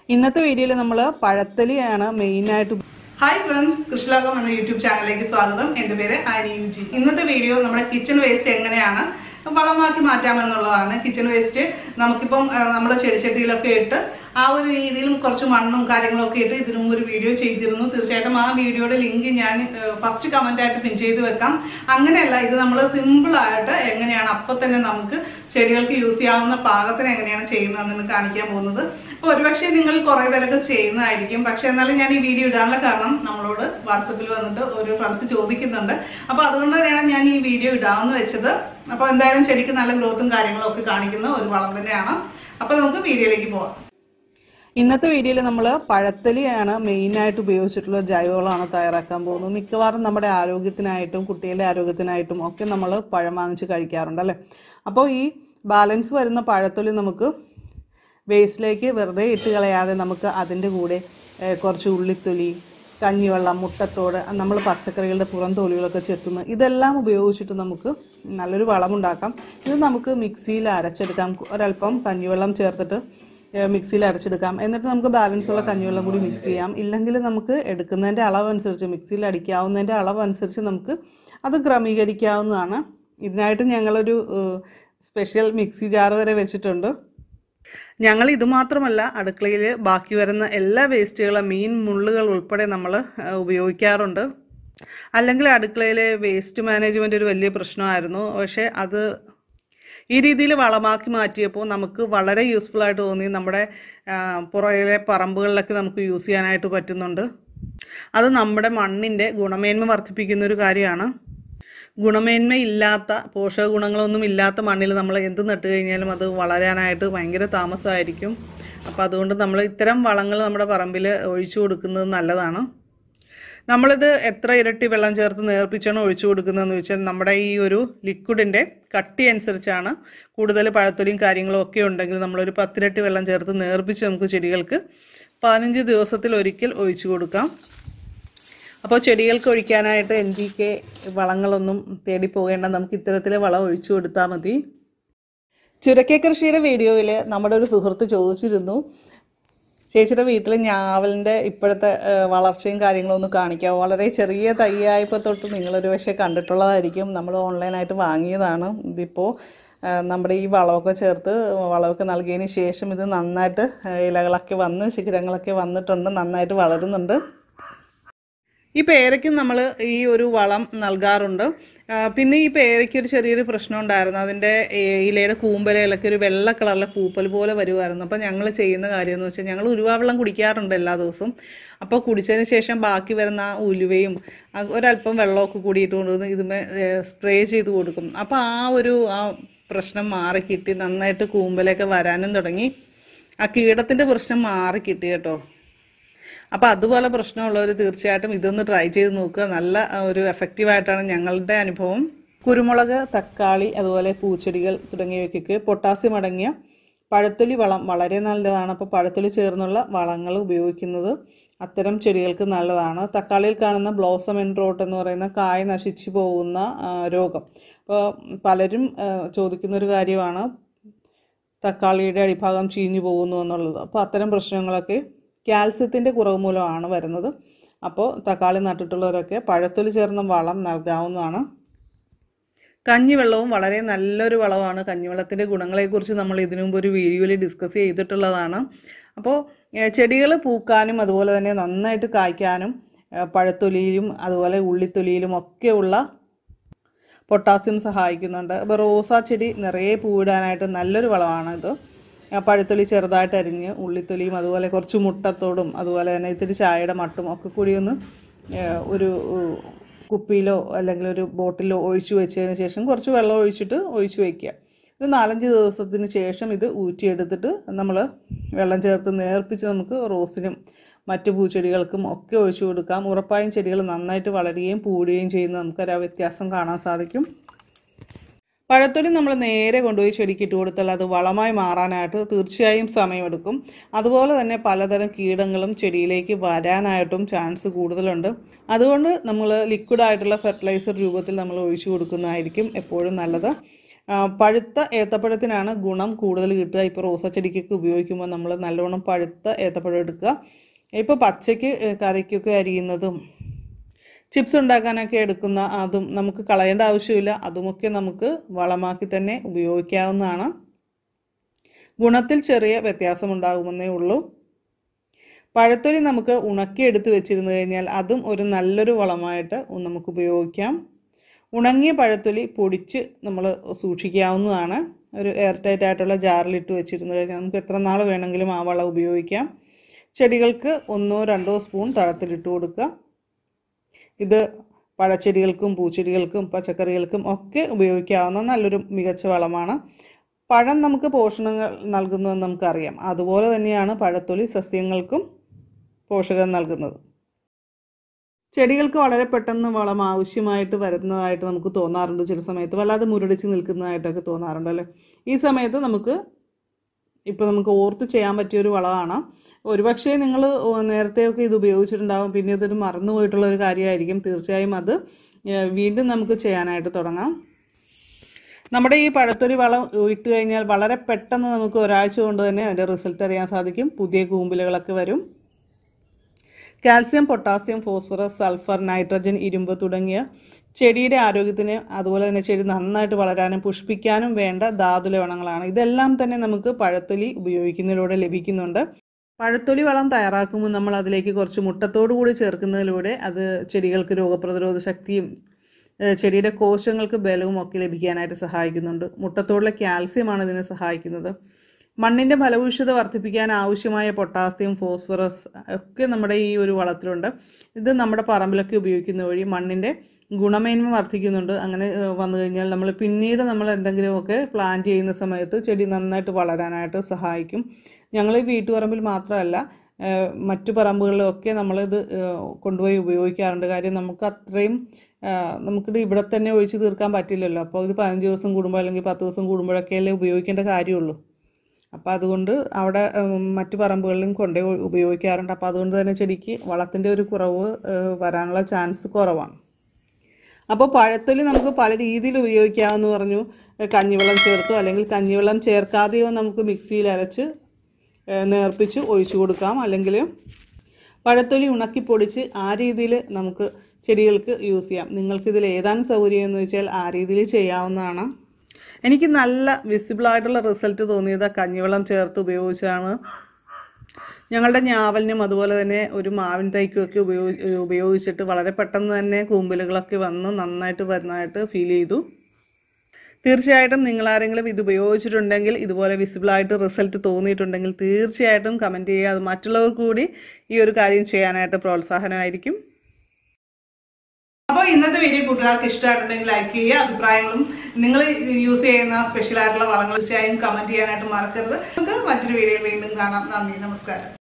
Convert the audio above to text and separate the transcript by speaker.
Speaker 1: ഇന്നത്തെ വീഡിയോയിൽ നമ്മൾ പഴത്തലിയാണ് മെയിനായിട്ട്
Speaker 2: ഹായ് ഫ്രണ്ട്സ് കൃഷിലോകം എന്ന യൂട്യൂബ് ചാനലിലേക്ക് സ്വാഗതം എന്റെ പേര് ആനി യു ജി ഇന്നത്തെ വീഡിയോ നമ്മുടെ കിച്ചൺ വേസ്റ്റ് എങ്ങനെയാണ് വളമാക്കി മാറ്റാമെന്നുള്ളതാണ് കിച്ചൺ വേസ്റ്റ് നമുക്കിപ്പം നമ്മൾ ചെടിച്ചട്ടിയിലൊക്കെ ഇട്ട് ആ ഒരു രീതിയിലും കുറച്ച് മണ്ണും കാര്യങ്ങളും ഒക്കെ ഇട്ട് ഇതിനു മുമ്പ് ഒരു വീഡിയോ ചെയ്തിരുന്നു തീർച്ചയായിട്ടും ആ വീഡിയോയുടെ ലിങ്ക് ഞാൻ ഫസ്റ്റ് കമന്റ് ആയിട്ട് പിൻ ചെയ്ത് വെക്കാം അങ്ങനെയല്ല ഇത് നമ്മൾ സിമ്പിൾ ആയിട്ട് എങ്ങനെയാണ് അപ്പം തന്നെ നമുക്ക് ചെടികൾക്ക് യൂസ് ചെയ്യാവുന്ന പാകത്തിന് എങ്ങനെയാണ് ചെയ്യുന്നതെന്ന് കാണിക്കാൻ പോകുന്നത് അപ്പോൾ ഒരുപക്ഷെ നിങ്ങൾ കുറേ പേരൊക്കെ ചെയ്യുന്നതായിരിക്കും പക്ഷെ എന്നാലും ഞാൻ ഈ വീഡിയോ ഇടാനുള്ള കാരണം നമ്മളോട് വാട്സപ്പിൽ വന്നിട്ട് ഒരു ഫ്രണ്ട്സ് ചോദിക്കുന്നുണ്ട് അപ്പോൾ അതുകൊണ്ട് തന്നെയാണ് ഞാൻ ഈ വീഡിയോ ഇടാമെന്ന് വെച്ചത് അപ്പോൾ എന്തായാലും ചെടിക്ക് നല്ല ഗ്രോത്തും കാര്യങ്ങളും ഒക്കെ കാണിക്കുന്ന ഒരു വളം തന്നെയാണ് അപ്പോൾ നമുക്ക് വീഡിയോയിലേക്ക് പോവാം
Speaker 1: ഇന്നത്തെ വീഡിയോയിൽ നമ്മൾ പഴത്തലിയാണ് മെയിനായിട്ട് ഉപയോഗിച്ചിട്ടുള്ള ജൈവവളമാണ് തയ്യാറാക്കാൻ പോകുന്നത് മിക്കവാറും നമ്മുടെ ആരോഗ്യത്തിനായിട്ടും കുട്ടികളുടെ ആരോഗ്യത്തിനായിട്ടും ഒക്കെ നമ്മൾ പഴം വാങ്ങിച്ച് കഴിക്കാറുണ്ട് അല്ലേ അപ്പോൾ ഈ ബാലൻസ് വരുന്ന പഴത്തൊലി നമുക്ക് വേസ്റ്റിലേക്ക് വെറുതെ ഇട്ട് കളയാതെ നമുക്ക് അതിൻ്റെ കൂടെ ഏഹ്, കുറച്ച് ഉള്ളിത്തൊലി കഞ്ഞിവെള്ളം മുട്ടത്തോട് നമ്മൾ പച്ചക്കറികളുടെ പുറം തൊലികളൊക്കെ ചെത്തുന്നു ഇതെല്ലാം ഉപയോഗിച്ചിട്ട് നമുക്ക് നല്ലൊരു വളമുണ്ടാക്കാം ഇത് നമുക്ക് മിക്സിയിൽ അരച്ചെടുക്കാം ഒരല്പം കഞ്ഞിവെള്ളം ചേർത്തിട്ട് ഏഹ് മിക്സിയിൽ അരച്ചെടുക്കാം എന്നിട്ട് നമുക്ക് ബാലൻസ് ഉള്ള കഞ്ഞിവെള്ളം കൂടി മിക്സ് ചെയ്യാം ഇല്ലെങ്കിൽ നമുക്ക് എടുക്കുന്നതിൻ്റെ അളവനുസരിച്ച് മിക്സിയിൽ അടിക്കാവുന്നതിൻ്റെ അളവനുസരിച്ച് നമുക്ക് അത് ക്രമീകരിക്കാവുന്നതാണ് ഇതിനായിട്ട് ഞങ്ങളൊരു ഏഹ്, സ്പെഷ്യൽ മിക്സി ജാർ വരെ വെച്ചിട്ടുണ്ട് ഞങ്ങൾ ഇതുമാത്രമല്ല അടുക്കളയിൽ ബാക്കി വരുന്ന എല്ലാ വേസ്റ്റുകളും മീൻ മുള്ളുകൾ ഉൾപ്പെടെ നമ്മൾ ഉപയോഗിക്കാറുണ്ട് അല്ലെങ്കിൽ അടുക്കളയിലെ വേസ്റ്റ് മാനേജ്മെൻ്റ് ഒരു വലിയ പ്രശ്നമായിരുന്നു പക്ഷേ അത് ഈ രീതിയിൽ വളമാക്കി മാറ്റിയപ്പോൾ നമുക്ക് വളരെ യൂസ്ഫുൾ ആയിട്ട് തോന്നി നമ്മുടെ ആ, പുറകിലെ പറമ്പുകളിലൊക്കെ നമുക്ക് യൂസ് ചെയ്യാനായിട്ട് പറ്റുന്നുണ്ട് അത് നമ്മുടെ മണ്ണിൻ്റെ ഗുണമേന്മ വർദ്ധിപ്പിക്കുന്ന ഒരു കാര്യമാണ് ഗുണമേന്മ ഇല്ലാത്ത പോഷക ഗുണങ്ങളൊന്നും ഇല്ലാത്ത മണ്ണിൽ നമ്മൾ എന്ത് നട്ട് കഴിഞ്ഞാലും അത് വളരാനായിട്ട് ഭയങ്കര താമസമായിരിക്കും അപ്പോൾ അതുകൊണ്ട് നമ്മൾ ഇത്തരം വളങ്ങൾ നമ്മുടെ പറമ്പിൽ ഒഴിച്ചു കൊടുക്കുന്നത് നല്ലതാണ് നമ്മളിത് എത്ര ഇരട്ടി വെള്ളം ചേർത്ത് നേർപ്പിച്ചാണ് ഒഴിച്ചു കൊടുക്കുന്നതെന്ന് വെച്ചാൽ നമ്മുടെ ഈ ഒരു ലിക്വിഡിൻ്റെ കട്ടി അനുസരിച്ചാണ് കൂടുതൽ പഴത്തൊലിയും കാര്യങ്ങളും ഒക്കെ ഉണ്ടെങ്കിൽ നമ്മളൊരു പത്തിരട്ടി വെള്ളം ചേർത്ത് നേർപ്പിച്ച് നമുക്ക് ചെടികൾക്ക് പതിനഞ്ച് ദിവസത്തിൽ ഒരിക്കൽ ഒഴിച്ചു കൊടുക്കാം അപ്പോൾ ചെടികൾക്ക് ഒഴിക്കാനായിട്ട് എൻ പി കെ വളങ്ങളൊന്നും തേടി പോകേണ്ട നമുക്ക് ഇത്തരത്തിലെ വളം ഒഴിച്ചു കൊടുത്താൽ മതി ചുരക്ക കൃഷിയുടെ വീഡിയോയിൽ നമ്മുടെ ഒരു സുഹൃത്ത് ചോദിച്ചിരുന്നു ചേച്ചിയുടെ വീട്ടിൽ ഞാവലിൻ്റെ ഇപ്പോഴത്തെ ഏഹ്, വളർച്ചയും കാര്യങ്ങളും ഒന്ന് കാണിക്കാമോ വളരെ ചെറിയ തൈയായപ്പോൾ തൊട്ട് നിങ്ങളൊരു പക്ഷേ കണ്ടിട്ടുള്ളതായിരിക്കും നമ്മൾ ഓൺലൈനായിട്ട് വാങ്ങിയതാണ് ഇതിപ്പോൾ ഏഹ്, നമ്മുടെ ഈ വളമൊക്കെ ചേർത്ത് വളമൊക്കെ നൽകിയതിന് ശേഷം ഇത് നന്നായിട്ട് ഏഹ്, ഇലകളൊക്കെ വന്ന് ശിഖരങ്ങളൊക്കെ വന്നിട്ടുണ്ട് നന്നായിട്ട് വളരുന്നുണ്ട് ഈ പേരയ്ക്കും നമ്മൾ ഈ ഒരു വളം നൽകാറുണ്ട് ആ, പിന്നെ ഈ പേരയ്ക്ക് ഒരു ചെറിയൊരു പ്രശ്നം ഉണ്ടായിരുന്നു അതിൻ്റെ ഏ, ഇലയുടെ കൂമ്പലയിലൊക്കെ ഒരു വെള്ള കളറിലെ പൂപ്പൽ പോലെ വരുമായിരുന്നു അപ്പോൾ ഞങ്ങൾ ചെയ്യുന്ന കാര്യം എന്ന് വെച്ചാൽ ഞങ്ങൾ ഉരുവാ വെള്ളം കുടിക്കാറുണ്ട് എല്ലാ ദിവസവും അപ്പോൾ കുടിച്ചതിന് ശേഷം ബാക്കി വരുന്ന ആ ഉലുവയും ആ ഒരല്പം വെള്ളമൊക്കെ കൂടിയിട്ട് കൊണ്ടുവന്ന് ഇതുമേ സ്പ്രേ ചെയ്ത് കൊടുക്കും അപ്പോൾ ആ ഒരു ആ പ്രശ്നം മാറി കിട്ടി നന്നായിട്ട് കൂമ്പലൊക്കെ വരാനും തുടങ്ങി ആ കീടത്തിൻ്റെ പ്രശ്നം മാറി കിട്ടി കേട്ടോ അപ്പോൾ അതുപോലെ പ്രശ്നമുള്ളവർ തീർച്ചയായിട്ടും ഇതൊന്ന് ട്രൈ ചെയ്ത് നോക്കുക നല്ല ആ, ഒരു എഫക്റ്റീവായിട്ടാണ് ഞങ്ങളുടെ അനുഭവം കുരുമുളക് തക്കാളി അതുപോലെ പൂച്ചെടികൾ തുടങ്ങിയവയ്ക്കൊക്കെ പൊട്ടാസ്യം അടങ്ങിയ പഴത്തൊലി വളം വളരെ നല്ലതാണ് അപ്പോൾ പഴത്തൊലി ചേർന്നുള്ള വളങ്ങൾ ഉപയോഗിക്കുന്നത് അത്തരം ചെടികൾക്ക് നല്ലതാണ് തക്കാളിയിൽ കാണുന്ന ബ്ലോസം എൻഡ് റോട്ട് എന്ന് പറയുന്ന കായ നശിച്ചു പോകുന്ന ആ, രോഗം അപ്പോൾ പലരും ആ, ചോദിക്കുന്നൊരു കാര്യമാണ് തക്കാളിയുടെ അടിഭാഗം ചീഞ്ഞു പോകുന്നു എന്നുള്ളത് അപ്പോൾ അത്തരം പ്രശ്നങ്ങളൊക്കെ കാൽസ്യത്തിൻ്റെ കുറവ് മൂലമാണ് വരുന്നത് അപ്പോൾ തക്കാളി നട്ടിട്ടുള്ളവരൊക്കെ പഴത്തൊലി ചേർന്ന വളം നൽകാവുന്നതാണ് കഞ്ഞിവെള്ളവും വളരെ നല്ലൊരു വളമാണ് കഞ്ഞിവെള്ളത്തിൻ്റെ ഗുണങ്ങളെക്കുറിച്ച് നമ്മൾ ഇതിനു മുമ്പ് ഒരു വീഡിയോയിൽ ഡിസ്കസ് ചെയ്തിട്ടുള്ളതാണ് അപ്പോൾ ചെടികൾ പൂക്കാനും അതുപോലെ തന്നെ നന്നായിട്ട് കായ്ക്കാനും ഏഹ്, പഴത്തൊലിയിലും അതുപോലെ ഉള്ളിത്തൊലിയിലും ഒക്കെയുള്ള പൊട്ടാസ്യം സഹായിക്കുന്നുണ്ട് അപ്പോൾ റോസാ ചെടി നിറയെ പൂവിടാനായിട്ട് നല്ലൊരു വളമാണ് ഇത് ആ പഴുത്തൊലി ചെറുതായിട്ട് അരിഞ്ഞ് ഉള്ളിത്തൊലിയും അതുപോലെ കുറച്ച് മുട്ടത്തോടും അതുപോലെ തന്നെ ഇത്തിരി ചായയുടെ മട്ടും ഒക്കെ കൂടി ഒന്ന് ഏഹ്, ഒരു ഏഹ്, കുപ്പിയിലോ അല്ലെങ്കിൽ ഒരു ബോട്ടിലോ ഒഴിച്ചു വെച്ചതിന് ശേഷം കുറച്ച് വെള്ളം ഒഴിച്ചിട്ട് ഒഴിച്ചു വയ്ക്കുക ഒരു നാലഞ്ച് ദിവസത്തിന് ശേഷം ഇത് ഊറ്റിയെടുത്തിട്ട് നമ്മൾ വെള്ളം ചേർത്ത് നേർപ്പിച്ച് നമുക്ക് റോസിനും മറ്റ് പൂച്ചെടികൾക്കും ഒക്കെ ഒഴിച്ചു കൊടുക്കാം ഉറപ്പായും ചെടികൾ നന്നായിട്ട് വളരുകയും പൂടുകയും ചെയ്യുന്ന നമുക്കൊരു ആ വ്യത്യാസം കാണാൻ സാധിക്കും പഴത്തൊലി നമ്മൾ നേരെ കൊണ്ടുപോയി ചെടിക്ക് ഇട്ട് കൊടുത്താൽ അത് വളമായി മാറാനായിട്ട് തീർച്ചയായും സമയമെടുക്കും അതുപോലെ തന്നെ പലതരം കീടങ്ങളും ചെടിയിലേക്ക് വരാനായിട്ടും ചാൻസ് കൂടുതലുണ്ട് അതുകൊണ്ട് നമ്മൾ ലിക്വിഡായിട്ടുള്ള ഫെർട്ടിലൈസർ രൂപത്തിൽ നമ്മൾ ഒഴിച്ചു കൊടുക്കുന്നതായിരിക്കും എപ്പോഴും നല്ലത് ആ, പഴുത്ത ഏത്തപ്പഴത്തിനാണ് ഗുണം കൂടുതൽ കിട്ടുക ഇപ്പോൾ റോസാ ചെടിക്കൊക്കെ ഉപയോഗിക്കുമ്പോൾ നമ്മൾ നല്ലോണം പഴുത്ത ഏത്തപ്പഴം എടുക്കുക ഇപ്പോൾ പച്ചയ്ക്ക് ഏ, കറിക്കൊക്കെ അരിയുന്നതും ചിപ്സ് ഉണ്ടാക്കാനൊക്കെ എടുക്കുന്ന അതും നമുക്ക് കളയേണ്ട ആവശ്യമില്ല അതുമൊക്കെ നമുക്ക് വളമാക്കി തന്നെ ഉപയോഗിക്കാവുന്നതാണ് ഗുണത്തിൽ ചെറിയ വ്യത്യാസമുണ്ടാകുമെന്നേ ഉള്ളൂ പഴത്തൊലി നമുക്ക് ഉണക്കിയെടുത്ത് വെച്ചിരുന്നു കഴിഞ്ഞാൽ അതും ഒരു നല്ലൊരു വളമായിട്ട് നമുക്ക് ഉപയോഗിക്കാം ഉണങ്ങിയ പഴത്തൊലി പൊടിച്ച് നമ്മൾ സൂക്ഷിക്കാവുന്നതാണ് ഒരു എയർ ടൈറ്റ് ആയിട്ടുള്ള ജാറിലിട്ട് വെച്ചിരുന്നു കഴിഞ്ഞാൽ നമുക്ക് എത്ര നാൾ വേണമെങ്കിലും ആ വളം ഉപയോഗിക്കാം ചെടികൾക്ക് ഒന്നോ രണ്ടോ സ്പൂൺ തളത്തിലിട്ട് കൊടുക്കുക ഇത് പഴച്ചെടികൾക്കും പൂച്ചെടികൾക്കും പച്ചക്കറികൾക്കും ഒക്കെ ഉപയോഗിക്കാവുന്ന നല്ലൊരു മികച്ച വളമാണ് പഴം നമുക്ക് പോഷണങ്ങൾ നൽകുന്നതെന്ന് നമുക്കറിയാം അതുപോലെ തന്നെയാണ് പഴത്തൊലി സസ്യങ്ങൾക്കും പോഷകം നൽകുന്നത് ചെടികൾക്ക് വളരെ പെട്ടെന്ന് വളം ആവശ്യമായിട്ട് വരുന്നതായിട്ട് നമുക്ക് തോന്നാറുണ്ട് ചില സമയത്ത് വല്ലാതെ മുരടിച്ച് നിൽക്കുന്നതായിട്ടൊക്കെ തോന്നാറുണ്ട് അല്ലേ ഈ സമയത്ത് നമുക്ക് ഇപ്പോൾ നമുക്ക് ഓർത്ത് ചെയ്യാൻ പറ്റിയൊരു വളമാണ് ഒരുപക്ഷെ നിങ്ങൾ നേരത്തെയൊക്കെ ഇത് ഉപയോഗിച്ചിട്ടുണ്ടാകും പിന്നെ ഇതൊരു മറന്നു പോയിട്ടുള്ള ഒരു കാര്യമായിരിക്കും തീർച്ചയായും അത് ഏഹ്, വീണ്ടും നമുക്ക് ചെയ്യാനായിട്ട് തുടങ്ങാം നമ്മുടെ ഈ പഴത്തൊലി വളം ഇട്ട് കഴിഞ്ഞാൽ വളരെ പെട്ടെന്ന് നമുക്ക് ഒരാഴ്ച കൊണ്ട് തന്നെ അതിൻ്റെ റിസൾട്ട് അറിയാൻ സാധിക്കും പുതിയ കൂമ്പിലുകളൊക്കെ വരും calcium potassium phosphorus sulphur nitrogen ഇരുമ്പ് തുടങ്ങിയ ചെടിയുടെ ആരോഗ്യത്തിന് അതുപോലെ തന്നെ ചെടി നന്നായിട്ട് വളരാനും പുഷ്പിക്കാനും വേണ്ട ധാതു ലവണങ്ങളാണ് ഇതെല്ലാം തന്നെ നമുക്ക് പഴത്തൊലി ഉപയോഗിക്കുന്നതിലൂടെ ലഭിക്കുന്നുണ്ട് പഴത്തൊലി വളം തയ്യാറാക്കുമ്പോൾ നമ്മൾ അതിലേക്ക് കുറച്ച് മുട്ടത്തോടു കൂടി ചേർക്കുന്നതിലൂടെ അത് ചെടികൾക്ക് രോഗപ്രതിരോധ ശക്തിയും ഏഹ് ചെടിയുടെ കോശങ്ങൾക്ക് ബലവും ഒക്കെ ലഭിക്കാനായിട്ട് സഹായിക്കുന്നുണ്ട് മുട്ടത്തോടുള്ള കാൽസ്യമാണ് ഇതിനെ സഹായിക്കുന്നത് മണ്ണിൻ്റെ ഫലഭൂയിഷ്ഠത വർദ്ധിപ്പിക്കാൻ ആവശ്യമായ പൊട്ടാസ്യം ഫോസ്ഫറസ് ഒക്കെ നമ്മുടെ ഈ ഒരു വളത്തിലുണ്ട് ഇത് നമ്മുടെ പറമ്പിലൊക്കെ ഉപയോഗിക്കുന്ന വഴി മണ്ണിൻ്റെ ഗുണമേന്മ വർദ്ധിക്കുന്നുണ്ട് അങ്ങനെ ഏഹ്, വന്നു കഴിഞ്ഞാൽ നമ്മൾ പിന്നീട് നമ്മൾ എന്തെങ്കിലുമൊക്കെ പ്ലാന്റ് ചെയ്യുന്ന സമയത്ത് ചെടി നന്നായിട്ട് വളരാനായിട്ട് സഹായിക്കും ഞങ്ങൾ ഈ വീട്ടുപറമ്പിൽ മാത്രമല്ല ഏഹ്, മറ്റു പറമ്പുകളിലൊക്കെ നമ്മളിത് ഏഹ്, കൊണ്ടുപോയി ഉപയോഗിക്കാറുണ്ട് കാര്യം നമുക്ക് അത്രയും ഏഹ്, നമുക്കിത് ഇവിടെ തന്നെ ഒഴിച്ച് തീർക്കാൻ പറ്റില്ലല്ലോ അപ്പോൾ ഇത് പതിനഞ്ച് ദിവസം കൂടുമ്പോൾ അല്ലെങ്കിൽ പത്ത് ദിവസം കൂടുമ്പോഴൊക്കെയല്ലേ ഉപയോഗിക്കേണ്ട കാര്യമുള്ളൂ അപ്പോൾ അതുകൊണ്ട് അവിടെ ഉം, മറ്റു പറമ്പുകളിലും കൊണ്ടുപോയി ഉപയോഗിക്കാറുണ്ട് അപ്പോൾ അതുകൊണ്ട് തന്നെ ചെടിക്ക് വളത്തിൻ്റെ ഒരു കുറവ് ഏഹ്, വരാനുള്ള ചാൻസ് കുറവാണ് അപ്പോൾ പഴത്തൊലി നമുക്ക് പല രീതിയിൽ ഉപയോഗിക്കാമെന്ന് പറഞ്ഞു ഏഹ്, കഞ്ഞിവെള്ളം ചേർത്തോ അല്ലെങ്കിൽ കഞ്ഞിവെള്ളം ചേർക്കാതെയോ നമുക്ക് മിക്സിയിൽ അരച്ച് ഏഹ്, നേർപ്പിച്ച് ഒഴിച്ചു കൊടുക്കാം അല്ലെങ്കിൽ പഴത്തൊലി ഉണക്കി പൊടിച്ച് ആ രീതിയിൽ നമുക്ക് ചെടികൾക്ക് യൂസ് ചെയ്യാം നിങ്ങൾക്കിതിൽ ഏതാണ് സൗകര്യം എന്ന് വെച്ചാൽ ആ രീതിയിൽ ചെയ്യാവുന്നതാണ് എനിക്ക് നല്ല വിസിബിളായിട്ടുള്ള റിസൾട്ട് തോന്നിയത് ആ കഞ്ഞിവെള്ളം ചേർത്ത് ഉപയോഗിച്ചാണ് ഞങ്ങളുടെ ഞാവലിനും അതുപോലെ തന്നെ ഒരു മാവിൻ തൈക്കുമൊക്കെ ഉപയോഗി ഉപയോഗിച്ചിട്ട് വളരെ പെട്ടെന്ന് തന്നെ കൂമ്പലുകളൊക്കെ വന്ന് നന്നായിട്ട് വരുന്നതായിട്ട് ഫീൽ ചെയ്തു തീർച്ചയായിട്ടും നിങ്ങൾ ആരെങ്കിലും ഇത് ഉപയോഗിച്ചിട്ടുണ്ടെങ്കിൽ ഇതുപോലെ വിസിബിളായിട്ട് റിസൾട്ട് തോന്നിയിട്ടുണ്ടെങ്കിൽ തീർച്ചയായിട്ടും കമൻറ്റ് ചെയ്യുക അത് മറ്റുള്ളവർക്ക് കൂടി ഈ ഒരു കാര്യം ചെയ്യാനായിട്ട് പ്രോത്സാഹനമായിരിക്കും
Speaker 2: അപ്പോൾ ഇന്നത്തെ വീഡിയോ കൂട്ടുകാർക്ക് ഇഷ്ടമായിട്ടുണ്ടെങ്കിൽ ലൈക്ക് ചെയ്യുക അഭിപ്രായങ്ങളും നിങ്ങൾ യൂസ് ചെയ്യുന്ന സ്പെഷ്യൽ ആയിട്ടുള്ള വളങ്ങൾ തീർച്ചയായും കമന്റ് ചെയ്യാനായിട്ട് മറക്കരുത് നമുക്ക് മറ്റൊരു വീഡിയോ വീണ്ടും കാണാം നന്ദി നമസ്കാരം